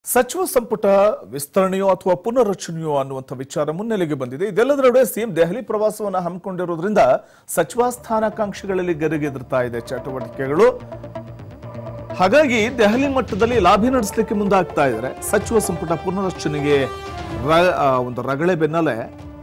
ಸಚಿವ ಸಂಪುಟ ವಿಸ್ತರಣೆಯೋ ಅಥವಾ ಪುನರ್ರಚನೆಯೋ ಅನ್ನುವಂಥ ವಿಚಾರ ಮುನ್ನೆಲೆಗೆ ಬಂದಿದೆ ಇದೆಲ್ಲದರ ನಡುವೆ ಸಿಎಂ ದೆಹಲಿ ಪ್ರವಾಸವನ್ನು ಹಮ್ಮಿಕೊಂಡಿರೋದ್ರಿಂದ ಸಚಿವ ಸ್ಥಾನಾಕಾಂಕ್ಷಿಗಳಲ್ಲಿ ಗರಿಗೆದರ್ತಾ ಇದೆ ಚಟುವಟಿಕೆಗಳು ಹಾಗಾಗಿ ದೆಹಲಿ ಮಟ್ಟದಲ್ಲಿ ಲಾಭಿ ನಡೆಸಲಿಕ್ಕೆ ಮುಂದಾಗ್ತಾ ಇದ್ದಾರೆ ಸಚಿವ ಸಂಪುಟ ಪುನರ್ರಚನೆಗೆ ರ- ಆ, ಒಂದು ರಗಳೆ ಬೆನ್ನಲ್ಲೇ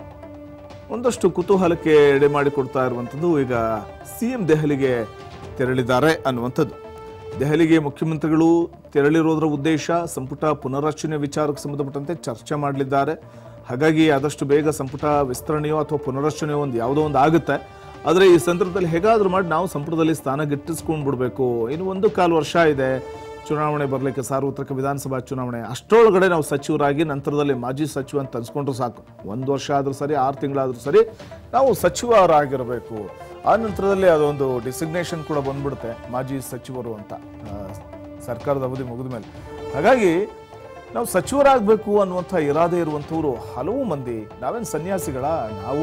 ಒಂದಷ್ಟು ಕುತೂಹಲಕ್ಕೆ ಎಡೆ ಮಾಡಿಕೊಡ್ತಾ ಇರುವಂಥದ್ದು ಈಗ ಸಿಎಂ ದೆಹಲಿಗೆ ತೆರಳಿದ್ದಾರೆ ಅನ್ನುವಂಥದ್ದು ದೆಹಲಿಗೆ ಮುಖ್ಯಮಂತ್ರಿಗಳು ತೆರಳಿರೋದ್ರ ಉದ್ದೇಶ ಸಂಪುಟ ಪುನರ್ರಚನೆ ವಿಚಾರಕ್ಕೆ ಸಂಬಂಧಪಟ್ಟಂತೆ ಚರ್ಚೆ ಮಾಡಲಿದ್ದಾರೆ ಹಾಗಾಗಿ ಆದಷ್ಟು ಬೇಗ ಸಂಪುಟ ವಿಸ್ತರಣೆಯೋ ಅಥವಾ ಪುನರ್ರಚನೆಯೋ ಒಂದು ಯಾವುದೋ ಒಂದು ಆಗುತ್ತೆ ಆದರೆ ಈ ಸಂದರ್ಭದಲ್ಲಿ ಹೇಗಾದ್ರೂ ಮಾಡಿ ನಾವು ಸಂಪುಟದಲ್ಲಿ ಸ್ಥಾನ ಗಿಟ್ಟಿಸ್ಕೊಂಡು ಬಿಡಬೇಕು ಇನ್ನು ಒಂದು ಕಾಲು ವರ್ಷ ಇದೆ ಚುನಾವಣೆ ಬರಲಿಕ್ಕೆ ಸಾರ್ವತ್ರಿಕ ವಿಧಾನಸಭಾ ಚುನಾವಣೆ ಅಷ್ಟರೊಳಗಡೆ ನಾವು ಸಚಿವರಾಗಿ ನಂತರದಲ್ಲಿ ಮಾಜಿ ಸಚಿವ ಅಂತ ಅನ್ಸ್ಕೊಂಡ್ರು ಸಾಕು ಒಂದು ವರ್ಷ ಆದ್ರೂ ಸರಿ ಆರು ತಿಂಗಳಾದ್ರೂ ಸರಿ ನಾವು ಸಚಿವರಾಗಿರಬೇಕು ಆ ನಂತರದಲ್ಲಿ ಅದೊಂದು ಡಿಸಿಗ್ನೇಷನ್ ಕೂಡ ಬಂದ್ಬಿಡುತ್ತೆ ಮಾಜಿ ಸಚಿವರು ಅಂತ ಆ, ಸರ್ಕಾರದ ಅವಧಿ ಮುಗಿದ ಮೇಲೆ ಹಾಗಾಗಿ ನಾವು ಸಚಿವರಾಗಬೇಕು ಅನ್ನುವಂಥ ಇರಾದೆ ಇರುವಂಥವ್ರು ಹಲವು ಮಂದಿ ನಾವೇನು ಸನ್ಯಾಸಿಗಳ ನಾವು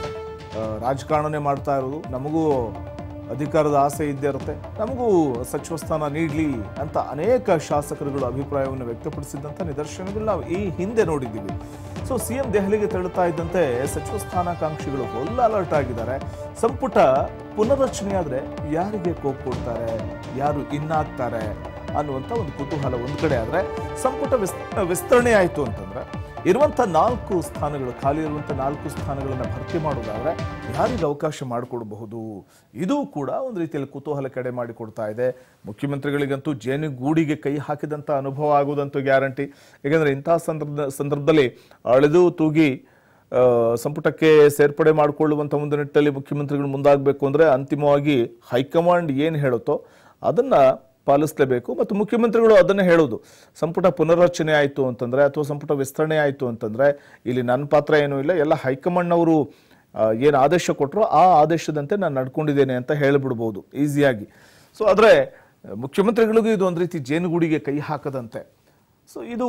ಆ, ರಾಜಕಾರಣನೇ ಮಾಡ್ತಾ ಇರೋದು ನಮಗೂ ಅಧಿಕಾರದ ಆಸೆ ಇದ್ದೇ ಇರುತ್ತೆ ನಮಗೂ ಸಚಿವ ಸ್ಥಾನ ನೀಡಲಿ ಅಂತ ಅನೇಕ ಶಾಸಕರುಗಳು ಅಭಿಪ್ರಾಯವನ್ನು ವ್ಯಕ್ತಪಡಿಸಿದಂಥ ನಿದರ್ಶನಗಳು ನಾವು ಈ ಹಿಂದೆ ನೋಡಿದ್ದೀವಿ ಸೊ ಸಿ ಎಂ ದೆಹಲಿಗೆ ತೆರಳುತ್ತಾ ಇದ್ದಂತೆ ಸಚಿವ ಸ್ಥಾನಾಕಾಂಕ್ಷಿಗಳು ಫುಲ್ ಅಲರ್ಟ್ ಆಗಿದ್ದಾರೆ ಸಂಪುಟ ಪುನರ್ರಚನೆ ಆದ್ರೆ ಯಾರಿಗೆ ಕೋಕ್ ಕೊಡ್ತಾರೆ ಯಾರು ಇನ್ನಾಗ್ತಾರೆ ಅನ್ನುವಂಥ ಒಂದು ಕುತೂಹಲ ಒಂದು ಕಡೆ ಆದ್ರೆ ಸಂಪುಟ ವಿಸ್ ವಿಸ್ತರಣೆ ಆಯಿತು ಅಂತಂದ್ರೆ ಇರುವಂಥ ನಾಲ್ಕು ಸ್ಥಾನಗಳು ಖಾಲಿ ಇರುವಂಥ ನಾಲ್ಕು ಸ್ಥಾನಗಳನ್ನು ಭರ್ತಿ ಮಾಡೋದಾದ್ರೆ ಯಾರಿಗೆ ಅವಕಾಶ ಮಾಡಿಕೊಡಬಹುದು ಇದು ಕೂಡ ಒಂದು ರೀತಿಯಲ್ಲಿ ಕುತೂಹಲ ಕಡೆ ಮಾಡಿಕೊಡ್ತಾ ಇದೆ ಮುಖ್ಯಮಂತ್ರಿಗಳಿಗಂತೂ ಜೇನುಗೂಡಿಗೆ ಕೈ ಹಾಕಿದಂಥ ಅನುಭವ ಆಗುವುದಂತೂ ಗ್ಯಾರಂಟಿ ಯಾಕಂದ್ರೆ ಇಂತಹ ಸಂದರ್ಭ ಸಂದರ್ಭದಲ್ಲಿ ಅಳೆದು ತೂಗಿ ಆ, ಸಂಪುಟಕ್ಕೆ ಸೇರ್ಪಡೆ ಮಾಡಿಕೊಳ್ಳುವಂಥ ಒಂದು ನಿಟ್ಟಲ್ಲಿ ಮುಖ್ಯಮಂತ್ರಿಗಳು ಮುಂದಾಗಬೇಕು ಅಂದ್ರೆ ಅಂತಿಮವಾಗಿ ಹೈಕಮಾಂಡ್ ಏನು ಹೇಳುತ್ತೋ ಅದನ್ನ ಪಾಲಿಸಲೇಬೇಕು ಮತ್ತು ಮುಖ್ಯಮಂತ್ರಿಗಳು ಅದನ್ನೇ ಹೇಳೋದು ಸಂಪುಟ ಪುನರ್ರಚನೆ ಆಯಿತು ಅಂತಂದ್ರೆ ಅಥವಾ ಸಂಪುಟ ವಿಸ್ತರಣೆ ಆಯಿತು ಅಂತಂದ್ರೆ ಇಲ್ಲಿ ನನ್ನ ಪಾತ್ರ ಏನೂ ಇಲ್ಲ ಎಲ್ಲ ಹೈಕಮಾಂಡ್ನವರು ಏನು ಆದೇಶ ಕೊಟ್ಟರು ಆ ಆದೇಶದಂತೆ ನಾನು ನಡ್ಕೊಂಡಿದ್ದೇನೆ ಅಂತ ಹೇಳಿಬಿಡ್ಬೋದು ಈಸಿಯಾಗಿ ಸೊ ಆದರೆ ಮುಖ್ಯಮಂತ್ರಿಗಳಿಗೂ ಇದು ಒಂದು ರೀತಿ ಜೇನುಗೂಡಿಗೆ ಕೈ ಹಾಕದಂತೆ ಸೊ ಇದು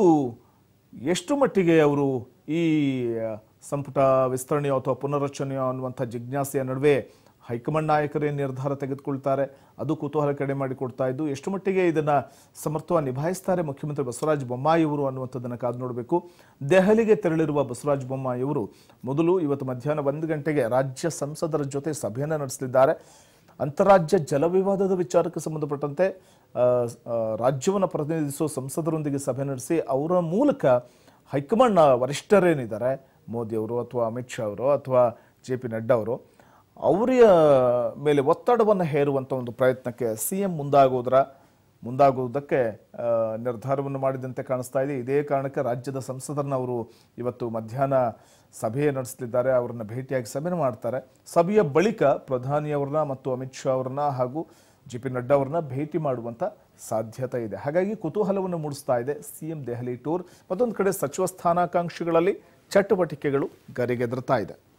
ಎಷ್ಟು ಮಟ್ಟಿಗೆ ಅವರು ಈ ಸಂಪುಟ ವಿಸ್ತರಣೆಯೋ ಅಥವಾ ಪುನರ್ರಚನೆಯೋ ಅನ್ನುವಂಥ ಜಿಜ್ಞಾಸೆಯ ನಡುವೆ ಹೈಕಮಾಂಡ್ ನಾಯಕರೇ ನಿರ್ಧಾರ ತೆಗೆದುಕೊಳ್ತಾರೆ ಅದು ಕುತೂಹಲ ಕಡಿಮೆ ಮಾಡಿಕೊಡ್ತಾ ಇದ್ದು ಎಷ್ಟು ಮಟ್ಟಿಗೆ ಇದನ್ನ ಸಮರ್ಥವಾಗಿ ನಿಭಾಯಿಸ್ತಾರೆ ಮುಖ್ಯಮಂತ್ರಿ ಬಸವರಾಜ ಬೊಮ್ಮಾಯಿಯವರು ಅನ್ನುವಂಥದ್ದನ್ನು ಕಾದು ನೋಡಬೇಕು ದೆಹಲಿಗೆ ತೆರಳಿರುವ ಬಸವರಾಜ ಬೊಮ್ಮಾಯಿಯವರು ಮೊದಲು ಇವತ್ತು ಮಧ್ಯಾಹ್ನ ಒಂದು ಗಂಟೆಗೆ ರಾಜ್ಯ ಸಂಸದರ ಜೊತೆ ಸಭೆಯನ್ನು ನಡೆಸಲಿದ್ದಾರೆ ಅಂತಾರಾಜ್ಯ ಜಲ ವಿವಾದದ ವಿಚಾರಕ್ಕೆ ಸಂಬಂಧಪಟ್ಟಂತೆ ಆ, ಆ, ರಾಜ್ಯವನ್ನು ಪ್ರತಿನಿಧಿಸುವ ಸಂಸದರೊಂದಿಗೆ ಸಭೆ ನಡೆಸಿ ಅವರ ಮೂಲಕ ಹೈಕಮಾಂಡ್ನ ವರಿಷ್ಠರೇನಿದ್ದಾರೆ ಮೋದಿ ಅವರು ಅಥವಾ ಅಮಿತ್ ಶಾ ಅವರು ಅಥವಾ ಜೆ ಪಿ ನಡ್ಡಾ ಅವರು ಅವರ ಮೇಲೆ ಒತ್ತಡವನ್ನು ಹೇರುವಂಥ ಒಂದು ಪ್ರಯತ್ನಕ್ಕೆ ಸಿ ಎಂ ಮುಂದಾಗೋದ್ರ ಮುಂದಾಗುವುದಕ್ಕೆ ಆ, ನಿರ್ಧಾರವನ್ನು ಮಾಡಿದಂತೆ ಕಾಣಿಸ್ತಾ ಇದೆ ಇದೇ ಕಾರಣಕ್ಕೆ ರಾಜ್ಯದ ಸಂಸದರನ್ನ ಅವರು ಇವತ್ತು ಮಧ್ಯಾಹ್ನ ಸಭೆ ನಡೆಸಲಿದ್ದಾರೆ ಅವರನ್ನ ಭೇಟಿಯಾಗಿ ಸಭೆ ಮಾಡ್ತಾರೆ ಸಭೆಯ ಬಳಿಕ ಪ್ರಧಾನಿಯವರನ್ನ ಮತ್ತು ಅಮಿತ್ ಶಾ ಅವರನ್ನ ಹಾಗೂ ಜೆ ಪಿ ನಡ್ಡಾ ಅವರನ್ನ ಭೇಟಿ ಮಾಡುವಂತ ಸಾಧ್ಯತೆ ಇದೆ ಹಾಗಾಗಿ ಕುತೂಹಲವನ್ನು ಮೂಡಿಸ್ತಾ ಇದೆ ಸಿಎಂ ದೆಹಲಿ ಟೂರ್ ಮತ್ತೊಂದು ಕಡೆ ಸಚಿವ ಸ್ಥಾನಾಕಾಂಕ್ಷಿಗಳಲ್ಲಿ ಚಟುವಟಿಕೆಗಳು ಗರಿಗೆದರ್ತಾ ಇದೆ